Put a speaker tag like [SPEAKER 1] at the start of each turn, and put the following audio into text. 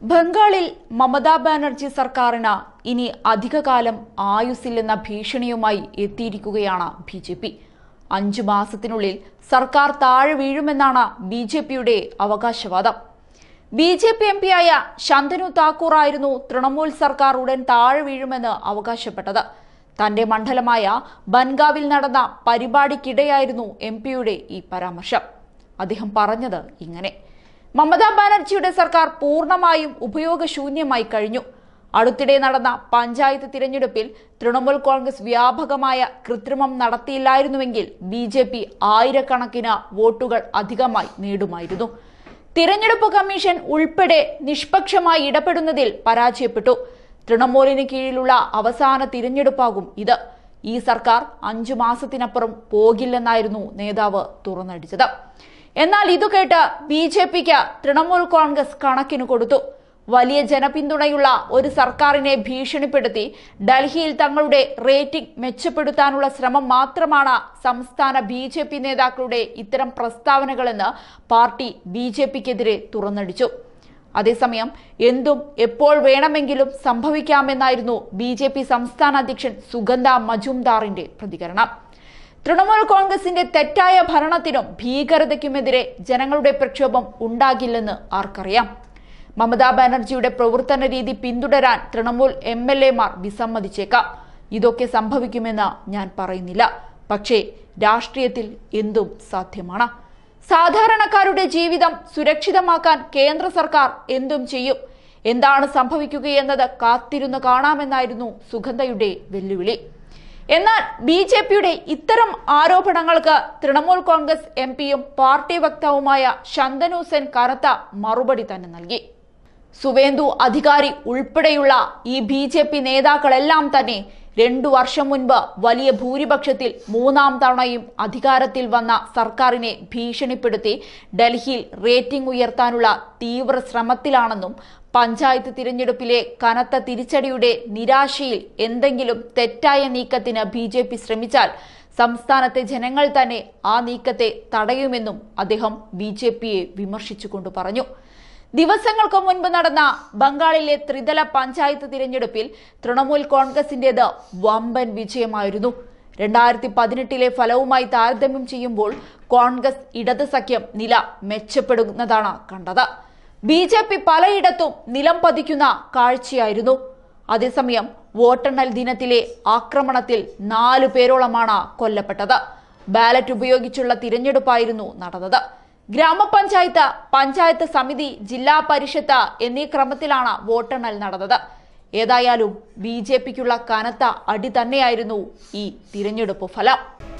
[SPEAKER 1] ബംഗാളിൽ മമതാ ബാനർജി സർക്കാരിന് ഇനി അധികകാലം ആയുസ്സില്ലെന്ന ഭീഷണിയുമായി എത്തിയിരിക്കുകയാണ് ബി ജെ പി അഞ്ചു മാസത്തിനുള്ളിൽ സർക്കാർ താഴെ വീഴുമെന്നാണ് ബി ജെ പിയുടെ അവകാശവാദം ബി ജെ പി എം പിയായ ശന്തനു താക്കൂർ ആയിരുന്നു തൃണമൂൽ സർക്കാർ ഉടൻ താഴെ വീഴുമെന്ന് അവകാശപ്പെട്ടത് തന്റെ മണ്ഡലമായ ബൻഗാവിൽ നടന്ന പരിപാടിക്കിടെയായിരുന്നു എം പിയുടെ ഈ പരാമർശം അദ്ദേഹം പറഞ്ഞത് ഇങ്ങനെ മമതാ ബാനർജിയുടെ സർക്കാർ പൂർണ്ണമായും ഉപയോഗശൂന്യമായി കഴിഞ്ഞു അടുത്തിടെ നടന്ന പഞ്ചായത്ത് തിരഞ്ഞെടുപ്പിൽ തൃണമൂൽ കോൺഗ്രസ് വ്യാപകമായ കൃത്രിമം നടത്തിയില്ലായിരുന്നുവെങ്കിൽ ബി ജെ പി ആയിരക്കണക്കിന് വോട്ടുകൾ അധികമായി നേടുമായിരുന്നു തിരഞ്ഞെടുപ്പ് കമ്മീഷൻ ഉൾപ്പെടെ നിഷ്പക്ഷമായി ഇടപെടുന്നതിൽ പരാജയപ്പെട്ടു തൃണമൂലിന് കീഴിലുള്ള അവസാന തിരഞ്ഞെടുപ്പാകും ഇത് ഈ സർക്കാർ അഞ്ചു മാസത്തിനപ്പുറം പോകില്ലെന്നായിരുന്നു നേതാവ് തുറന്നടിച്ചത് എന്നാൽ ഇതു കേട്ട് ബി ജെ പിക്ക് തൃണമൂൽ കോൺഗ്രസ് കണക്കിന് കൊടുത്തു വലിയ ജനപിന്തുണയുള്ള ഒരു സർക്കാരിനെ ഭീഷണിപ്പെടുത്തി ഡൽഹിയിൽ തങ്ങളുടെ റേറ്റിംഗ് മെച്ചപ്പെടുത്താനുള്ള ശ്രമം മാത്രമാണ് സംസ്ഥാന ബി ജെ പി നേതാക്കളുടെ ഇത്തരം പ്രസ്താവനകളെന്ന് പാർട്ടി ബി ജെ പിക്കെതിരെ തുറന്നടിച്ചു അതേസമയം എന്തും എപ്പോൾ വേണമെങ്കിലും സംഭവിക്കാമെന്നായിരുന്നു ബി ജെ പി സംസ്ഥാന അധ്യക്ഷൻ സുഗന്ധ മജുംദാറിന്റെ പ്രതികരണം തൃണമൂൽ കോൺഗ്രസിന്റെ തെറ്റായ ഭരണത്തിനും ഭീകരതയ്ക്കുമെതിരെ ജനങ്ങളുടെ പ്രക്ഷോഭം ഉണ്ടാകില്ലെന്ന് ആർക്കറിയാം മമതാ ബാനർജിയുടെ പ്രവർത്തന രീതി പിന്തുടരാൻ തൃണമൂൽ എം എൽ എമാർ വിസമ്മതിച്ചേക്കാം ഇതൊക്കെ സംഭവിക്കുമെന്ന് ഞാൻ പറയുന്നില്ല പക്ഷേ രാഷ്ട്രീയത്തിൽ എന്തും സാധ്യമാണ് സാധാരണക്കാരുടെ ജീവിതം സുരക്ഷിതമാക്കാൻ കേന്ദ്ര സർക്കാർ എന്തും ചെയ്യും എന്താണ് സംഭവിക്കുകയെന്നത് കാത്തിരുന്ന് കാണാമെന്നായിരുന്നു സുഗന്ധയുടെ വെല്ലുവിളി എന്നാൽ ബി ജെ പിയുടെ ഇത്തരം ആരോപണങ്ങൾക്ക് തൃണമൂൽ കോൺഗ്രസ് എം പിയും പാർട്ടി വക്താവുമായ ശന്തനു സെൻ കനത്ത മറുപടി തന്നെ നൽകി സുവേന്ദു അധികാരി ഉൾപ്പെടെയുള്ള ഈ ബി ജെ പി നേതാക്കളെല്ലാം തന്നെ രണ്ടു വർഷം മുൻപ് വലിയ ഭൂരിപക്ഷത്തിൽ മൂന്നാം തവണയും അധികാരത്തിൽ വന്ന സർക്കാരിനെ ഭീഷണിപ്പെടുത്തി ഡൽഹിയിൽ റേറ്റിംഗ് ഉയർത്താനുള്ള തീവ്ര ശ്രമത്തിലാണെന്നും പഞ്ചായത്ത് തിരഞ്ഞെടുപ്പിലെ കനത്ത തിരിച്ചടിയുടെ നിരാശയിൽ എന്തെങ്കിലും തെറ്റായ നീക്കത്തിന് ബി ജെ പി ശ്രമിച്ചാൽ സംസ്ഥാനത്തെ ജനങ്ങൾ തന്നെ ആ നീക്കത്തെ തടയുമെന്നും അദ്ദേഹം ബി ജെ പിയെ വിമർശിച്ചുകൊണ്ട് പറഞ്ഞു ദിവസങ്ങൾക്ക് മുൻപ് നടന്ന ബംഗാളിലെ ത്രിതല പഞ്ചായത്ത് തിരഞ്ഞെടുപ്പിൽ തൃണമൂൽ കോൺഗ്രസിന്റേത് വമ്പൻ വിജയമായിരുന്നു രണ്ടായിരത്തി പതിനെട്ടിലെ ഫലവുമായി താരതമ്യം ചെയ്യുമ്പോൾ കോൺഗ്രസ് ഇടത് സഖ്യം നില മെച്ചപ്പെടുന്നതാണ് കണ്ടത് ബി ജെ പി പലയിടത്തും നിലം പതിക്കുന്ന കാഴ്ചയായിരുന്നു അതേസമയം വോട്ടെണ്ണൽ ദിനത്തിലെ ആക്രമണത്തിൽ നാലു പേരോളമാണ് കൊല്ലപ്പെട്ടത് ബാലറ്റ് ഉപയോഗിച്ചുള്ള തിരഞ്ഞെടുപ്പായിരുന്നു നടന്നത് ഗ്രാമപഞ്ചായത്ത് പഞ്ചായത്ത് സമിതി ജില്ലാ പരിഷത്ത് എന്നീ ക്രമത്തിലാണ് വോട്ടെണ്ണൽ നടന്നത് ഏതായാലും ബി ജെ പിക്കുള്ള കനത്ത അടി തന്നെയായിരുന്നു ഈ തിരഞ്ഞെടുപ്പ് ഫലം